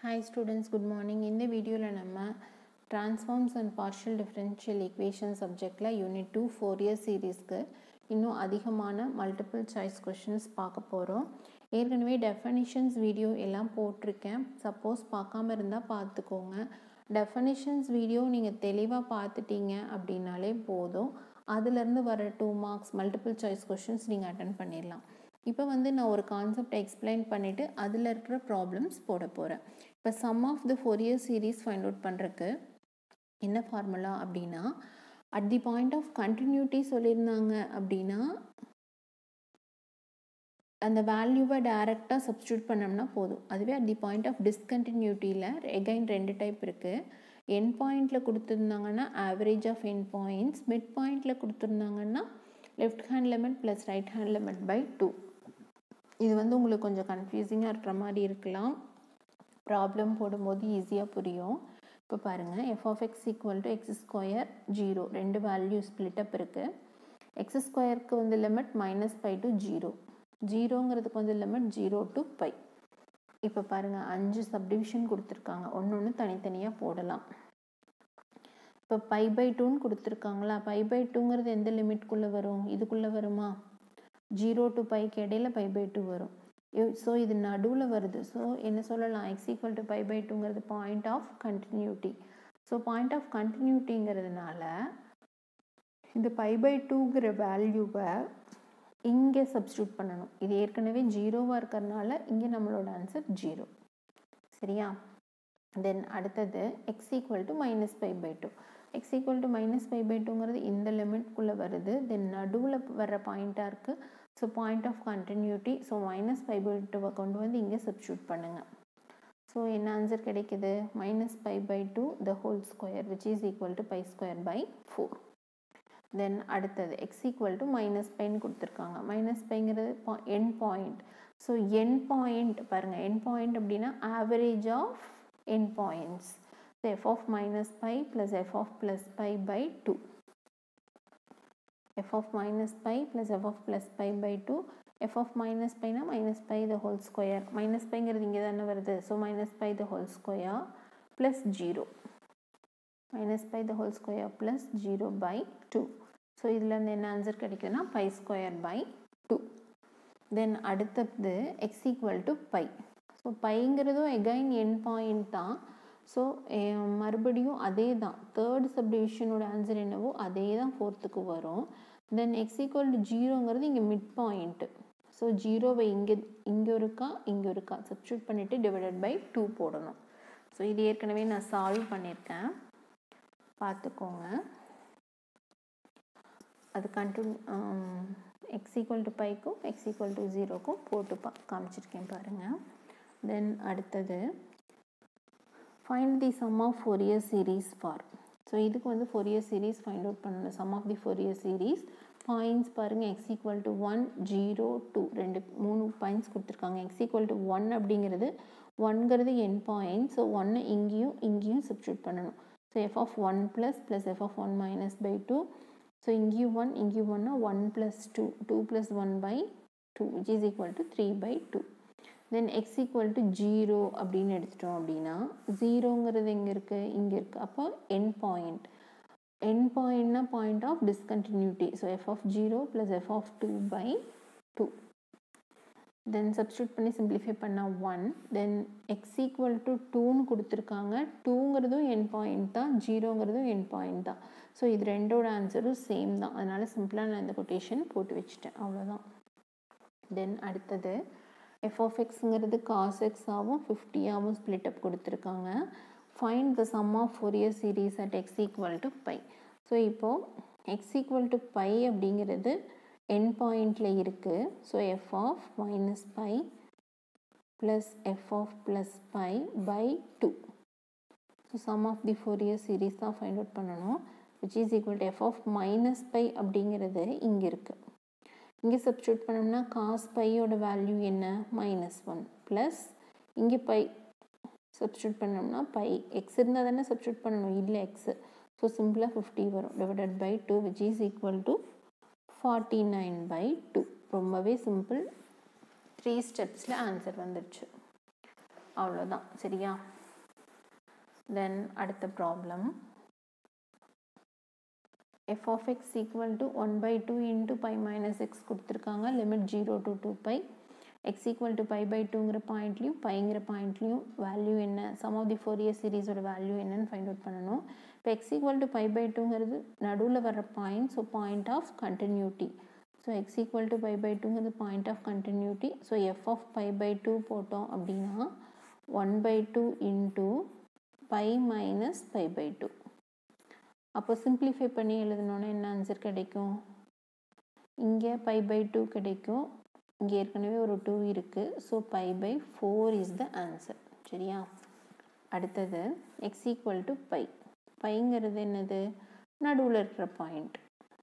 Hi students good morning இந்த வீடியோவில் நம்ம transforms and partial differential equation சப்ஜெக்டில் யூனிட் டூ ஃபோர் இயர் சீரீஸ்க்கு இன்னும் அதிகமான மல்டிபிள் சாய்ஸ் கொஷின்ஸ் பார்க்க போகிறோம் ஏற்கனவே டெஃபனிஷன்ஸ் வீடியோ எல்லாம் போட்டிருக்கேன் சப்போஸ் பார்க்காம இருந்தால் பார்த்துக்கோங்க டெஃபனிஷன்ஸ் வீடியோ நீங்கள் தெளிவாக பார்த்துட்டீங்க அப்படின்னாலே போதும் அதுலேருந்து வர two marks multiple choice questions நீங்கள் அட்டன் பண்ணிடலாம் இப்போ வந்து நான் ஒரு கான்செப்ட் எக்ஸ்பிளைன் பண்ணிவிட்டு அதில் இருக்கிற ப்ராப்ளம்ஸ் போட போகிறேன் இப்போ sum of the Fourier series find out பண்ணுறக்கு என்ன ஃபார்முலா அப்படின்னா at the point of continuity சொல்லியிருந்தாங்க அப்படின்னா அந்த வேல்யூவை டைரெக்டாக சப்ஸ்டியூட் பண்ணோம்னா போதும் அதுவே அட் தி பாயிண்ட் ஆஃப் டிஸ்கண்டினியூட்டியில் எகைன் ரெண்டு டைப் இருக்குது என் பாயிண்டில் கொடுத்துருந்தாங்கன்னா average of N points mid பாயிண்டில் கொடுத்துருந்தாங்கன்னா left hand limit plus right hand limit by two இது வந்து உங்களுக்கு கொஞ்சம் கன்ஃபியூசிங்காக இருக்கிற மாதிரி இருக்கலாம் ப்ராப்ளம் போடும்போது ஈஸியாக புரியும் இப்போ பாருங்கள் f of x equal to x square zero ரெண்டு வேல்யூ ஸ்பிளிட்டப் இருக்குது எக்ஸ் ஸ்கொயருக்கு வந்து limit minus pi to zero ஜீரோங்கிறதுக்கு வந்து லிமிட் ஜீரோ டு பை இப்போ பாருங்கள் அஞ்சு சப்டிவிஷன் கொடுத்துருக்காங்க ஒன்று ஒன்று தனித்தனியாக போடலாம் இப்போ பை பை டூன்னு கொடுத்துருக்காங்களா பை பை டூங்கிறது எந்த லிமிட்குள்ளே வரும் இதுக்குள்ளே வருமா ஜீரோ டு பைக்கு இடையில பை பை டூ வரும் ஸோ இது நடுவில் வருது ஸோ என்ன சொல்லலாம் x equal to pi by டூங்கிறது point of continuity so point of கண்டினியூட்டிங்கிறதுனால இந்த பை பை டூங்கிற வேல்யூவை இங்கே சப்ஸ்டியூட் பண்ணணும் இது ஏற்கனவே ஜீரோவாக இருக்கிறதுனால இங்கே நம்மளோட ஆன்சர் ஜீரோ சரியா தென் அடுத்தது X equal to minus pi by two x equal to minus five pi டூங்கிறது இந்த லிமிட்குள்ளே வருது தென் நடுவில் வர்ற பாயிண்ட்டாக இருக்குது so point of continuity so minus five pi டூவை கொண்டு வந்து இங்கே சப்ஸ்டியூட் பண்ணுங்கள் ஸோ என்ன ஆன்சர் கிடைக்குது minus five by two the whole square which is equal to pi square by four then அடுத்தது எக்ஸ் ஈக்குவல் டு மைனஸ் பைன்னு கொடுத்துருக்காங்க மைனஸ் பைங்கிறது N point so N point பாருங்கள் என் பாயிண்ட் அப்படின்னா average of N points So f of minus pi plus f of plus pi by 2. f of minus pi plus f of plus pi by 2. f of minus pi na minus pi the whole square. minus pi ங்கிறது இங்கே தானே வருது so minus pi the whole square plus 0. minus pi the whole square plus 0 by 2. So இதில் இருந்து என்ன answer கிடைக்குதுன்னா pi square by 2. Then அடுத்தது X equal to pi so பைங்கிறதும் எகைன் என் பாயிண்ட் தான் ஸோ மறுபடியும் அதே தான் தேர்ட் சப்டிவிஷனோட ஆன்சர் என்னவோ அதே தான் ஃபோர்த்துக்கு வரும் தென் எக்ஸ் ஈக்குவல் டு ஜீரோங்கிறது இங்கே மிட் பாயிண்ட்டு ஸோ ஜீரோவை இங்கே இங்கே இருக்கா இங்கே இருக்கா சப்ஸ்டியூட் பண்ணிவிட்டு டிவைடட் பை டூ போடணும் ஸோ இது ஏற்கனவே நான் சால்வ் பண்ணியிருக்கேன் பார்த்துக்கோங்க அது கண்டினியூ எக்ஸ் ஈக்குவல் டு பைக்கும் எக்ஸ் ஈக்குவல் டு ஜீரோக்கும் போட்டு பா காமிச்சிருக்கேன் பாருங்கள் தென் அடுத்தது find the sum of Fourier series for so இதுக்கு வந்து ஃபோரியர் சீரீஸ் ஃபைண்ட் அவுட் பண்ணணும் sum of the Fourier series points பாருங்கள் x equal to one zero two ரெண்டு மூணு பாயிண்ட்ஸ் கொடுத்துருக்காங்க எக்ஸ் ஈக்குவல் டு ஒன் அப்படிங்கிறது ஒன்கிறது என் பாயிண்ட் ஸோ ஒன்று இங்கேயும் இங்கேயும் சப்ஸ்டியூட் பண்ணணும் so f of one plus plus f of one minus by two so இங்கேயும் ஒன் இங்கேயும் ஒன்னா one plus two two plus one by two which is equal to three by two then x equal to zero அப்படின்னு எடுத்துட்டோம் அப்படின்னா ஜீரோங்கிறது எங்கே இருக்குது இங்கே இருக்குது அப்போ என் பாயிண்ட் என் பாயிண்ட்னா point of discontinuity so f of zero plus f of two by two then substitute பண்ணி சிம்பிளிஃபை பண்ணால் one then x equal to டூன்னு கொடுத்துருக்காங்க டூங்கிறதும் என் பாயிண்ட் தான் ஜீரோங்கிறதும் என் பாயிண்ட் தான் ஸோ இது ரெண்டோட ஆன்சரும் சேம் தான் அதனால் சிம்பிளாக நான் இந்த கொட்டேஷன் போட்டு வச்சுட்டேன் அவ்வளோதான் தென் அடுத்தது எஃப் ஆஃப் எக்ஸுங்கிறது காஸ் எக்ஸாகவும் ஃபிஃப்டியாகவும் ஸ்ப்ளிட் அப் கொடுத்துருக்காங்க find the sum of Fourier series at x equal to pi so இப்போது எக்ஸ் ஈக்குவல் டு பை அப்படிங்கிறது என் பாயிண்டில் இருக்குது so f of minus pi plus f of plus pi by two so sum of the Fourier series தான் find out பண்ணணும் which is equal to f of minus pi அப்படிங்கிறது இங்கே இருக்குது இங்கே substitute பண்ணோம்னா காஸ் பையோட வேல்யூ என்ன minus one plus இங்கே பை சப்ஸ்டியூட் பண்ணோம்னா பை எக்ஸ் இருந்தால் தானே சப்ஸ்டியூட் பண்ணணும் இல்லை எக்ஸு ஸோ சிம்பிளாக ஃபிஃப்டி வரும் divided by two which is equal to forty nine by two ரொம்பவே சிம்பிள் த்ரீ ஸ்டெப்ஸில் ஆன்சர் வந்துடுச்சு அவ்வளோதான் சரியா தென் அடுத்த problem f of x equal to one by two into pi minus x கொடுத்துருக்காங்க limit zero to two pi x equal to pi by டூங்கிற பாயிண்ட்லையும் பைங்கிற பாயிண்ட்லையும் value என்ன sum of the Fourier சீரீஸோட value என்னன்னு find out பண்ணணும் இப்போ x equal to pi by டூங்கிறது நடுவில் வர point so point of continuity so x equal to pi by டூங்கிறது point of continuity so f of pi by two போட்டோம் அப்படின்னா one by two into pi minus pi by two அப்போ simplify பண்ணி எழுதணுன்னா என்ன ஆன்சர் கிடைக்கும் இங்கே by by two கிடைக்கும் இங்கே ஏற்கனவே ஒரு டூ இருக்குது so pi by four is the answer சரியா அடுத்தது எக்ஸ் ஈக்குவல் டு பை பைங்கிறது என்னது நடுவில் இருக்கிற பாயிண்ட்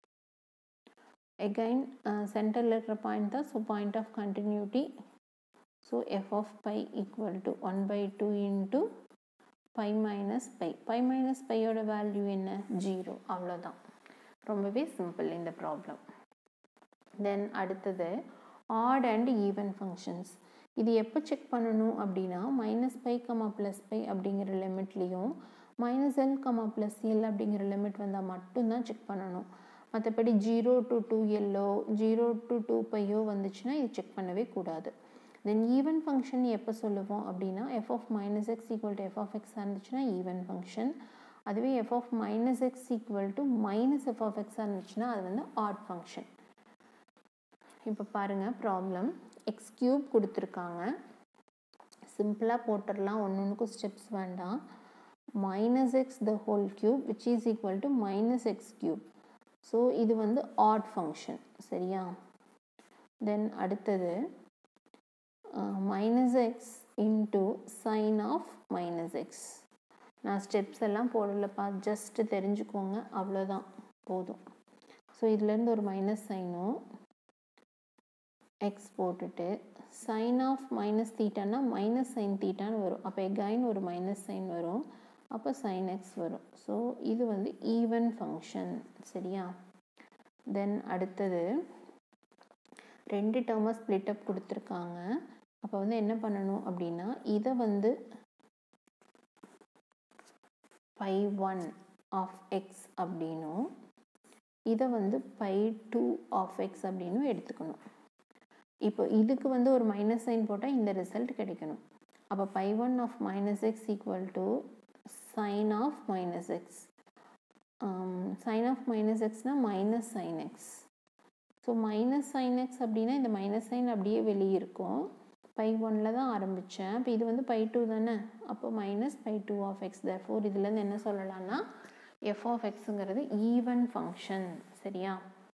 எகைன் சென்டரில் இருக்கிற பாயிண்ட் தான் so point of continuity so f of pi equal to one by two into pi minus pi pi minus பையோட வேல்யூ என்ன ஜீரோ அவ்வளோதான் ரொம்பவே சிம்பிள் இந்த ப்ராப்ளம் தென் அடுத்தது ஆட் அண்ட் ஈவன் ஃபங்க்ஷன்ஸ் இது எப்போ செக் பண்ணணும் அப்படின்னா minus pi comma plus pi அப்படிங்கிற லிமிட்லேயும் minus L comma plus L அப்படிங்கிற லிமிட் வந்தால் மட்டும்தான் செக் பண்ணணும் மற்றபடி ஜீரோ டு டூ எல்லோ ஜீரோ டு டூ பையோ வந்துச்சுன்னா இது செக் பண்ணவே கூடாது தென் ஈவன் ஃபங்க்ஷன் எப்போ சொல்லுவோம் அப்படின்னா f of minus x equal to f of x இருந்துச்சுன்னா ஈவன் ஃபங்க்ஷன் அதுவே f of minus x equal to minus f of x இருந்துச்சுன்னா அது வந்து ஆட் ஃபங்க்ஷன் இப்போ பாருங்கள் ப்ராப்ளம் எக்ஸ் க்யூப் கொடுத்துருக்காங்க சிம்பிளாக போட்டுடலாம் ஒன்று ஒன்றுக்கும் ஸ்டெப்ஸ் வேண்டாம் minus x the whole cube which is equal to minus x cube so இது வந்து ஆட் ஃபங்க்ஷன் சரியா தென் அடுத்தது minus x into sine of minus x நான் ஸ்டெப்ஸ் எல்லாம் போடலப்பா ஜஸ்ட்டு தெரிஞ்சுக்கோங்க அவ்வளோதான் போதும் ஸோ இதுலேருந்து ஒரு மைனஸ் சைனும் எக்ஸ் போட்டுட்டு சைன் ஆஃப் மைனஸ் தீட்டானா மைனஸ் சைன் தீட்டான்னு வரும் அப்போ எகைன் ஒரு மைனஸ் சைன் வரும் அப்போ சைன் எக்ஸ் வரும் ஸோ இது வந்து ஈவன் ஃபங்க்ஷன் சரியா தென் அடுத்தது ரெண்டு டேர்மை ஸ்ப்ளிட் அப் கொடுத்துருக்காங்க அப்போ வந்து என்ன பண்ணணும் அப்படின்னா இதை வந்து பை ஒன் ஆஃப் எக்ஸ் அப்படின்னும் இதை வந்து பை டூ ஆஃப் எக்ஸ் அப்படின்னும் எடுத்துக்கணும் இப்போ இதுக்கு வந்து ஒரு மைனஸ் சைன் போட்டால் இந்த ரிசல்ட் கிடைக்கணும் அப்போ phi one of minus x equal to sine of minus x sine of minus எக்ஸ்னால் minus sine x so minus sine x அப்படின்னா இந்த மைனஸ் சைன் அப்படியே வெளியே இருக்கும் பை ஒனில் தான் ஆரம்பித்தேன் இப்போ இது வந்து பை டூ தானே அப்போ minus by two of x therefore இதுலேருந்து என்ன சொல்லலாம்னா எஃப் ஆஃப் எக்ஸுங்கிறது ஈவன் ஃபங்க்ஷன் சரியா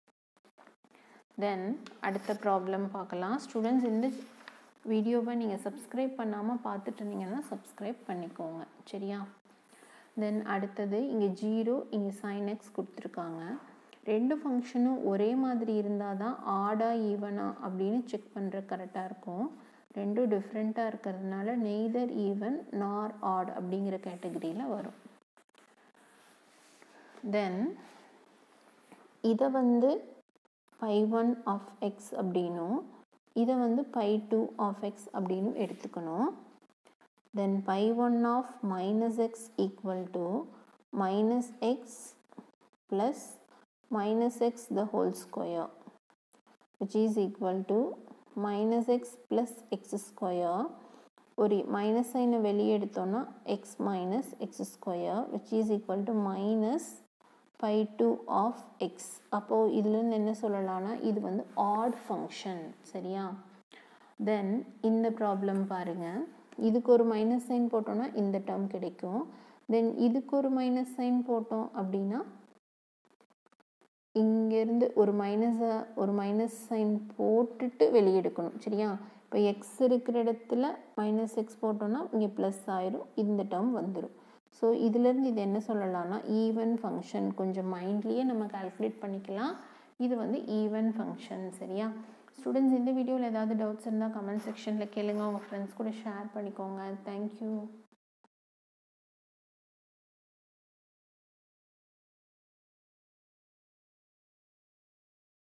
தென் அடுத்த ப்ராப்ளம் பார்க்கலாம் ஸ்டூடெண்ட்ஸ் இந்த வீடியோவை நீங்கள் சப்ஸ்கிரைப் பண்ணாமல் பார்த்துட்டு இருந்தீங்கன்னா சப்ஸ்கிரைப் பண்ணிக்கோங்க சரியா தென் அடுத்தது இங்கே ஜீரோ இங்கே சைன் எக்ஸ் கொடுத்துருக்காங்க ரெண்டு ஃபங்க்ஷனும் ஒரே மாதிரி இருந்தால் தான் ஆடா ஈவனா அப்படின்னு செக் பண்ணுற கரெக்டாக இருக்கும் ரெண்டும் டிஃப்ரெண்ட்டாக இருக்கிறதுனால நெய்தர் ஈவன் நார் ஆட் அப்படிங்கிற கேட்டகரியில் வரும் தென் இதை வந்து பை ஒன் ஆஃப் எக்ஸ் அப்படின்னும் இதை வந்து பை டூ ஆஃப் எக்ஸ் அப்படின்னு எடுத்துக்கணும் then phi one of minus x equal to minus x plus minus x the whole square which is equal to minus x plus x square ஒரு minus சைனை வெளியே எடுத்தோன்னா x minus x square which is equal to minus by two of x அப்போது இதுலேருந்து என்ன சொல்லலாம்னா இது வந்து ஆட் ஃபங்க்ஷன் சரியா தென் இந்த ப்ராப்ளம் பாருங்கள் இதுக்கு ஒரு மைனஸ் சைன் போட்டோன்னா இந்த டேர்ம் கிடைக்கும் தென் இதுக்கு ஒரு மைனஸ் சைன் போட்டோம் அப்படின்னா இங்கேருந்து ஒரு மைனஸை ஒரு மைனஸ் சைன் போட்டுட்டு வெளியே எடுக்கணும் சரியா இப்போ எக்ஸ் இருக்கிற இடத்துல மைனஸ் எக்ஸ் போட்டோன்னா இங்கே ப்ளஸ் ஆயிரும் இந்த டேர்ம் வந்துடும் ஸோ இதுலேருந்து இது என்ன சொல்லலாம்னா ஈவன் ஃபங்க்ஷன் கொஞ்சம் மைண்ட்லேயே நம்ம கால்குலேட் பண்ணிக்கலாம் இது வந்து ஈவன் ஃபங்க்ஷன் சரியா ஸ்டூடெண்ட்ஸ் இந்த வீடியோவில் ஏதாவது டவுட்ஸ் இருந்தால் கமெண்ட் செக்ஷனில் கேளுங்க உங்கள் ஃப்ரெண்ட்ஸ் கூட ஷேர் பண்ணிக்கோங்க தேங்க்யூ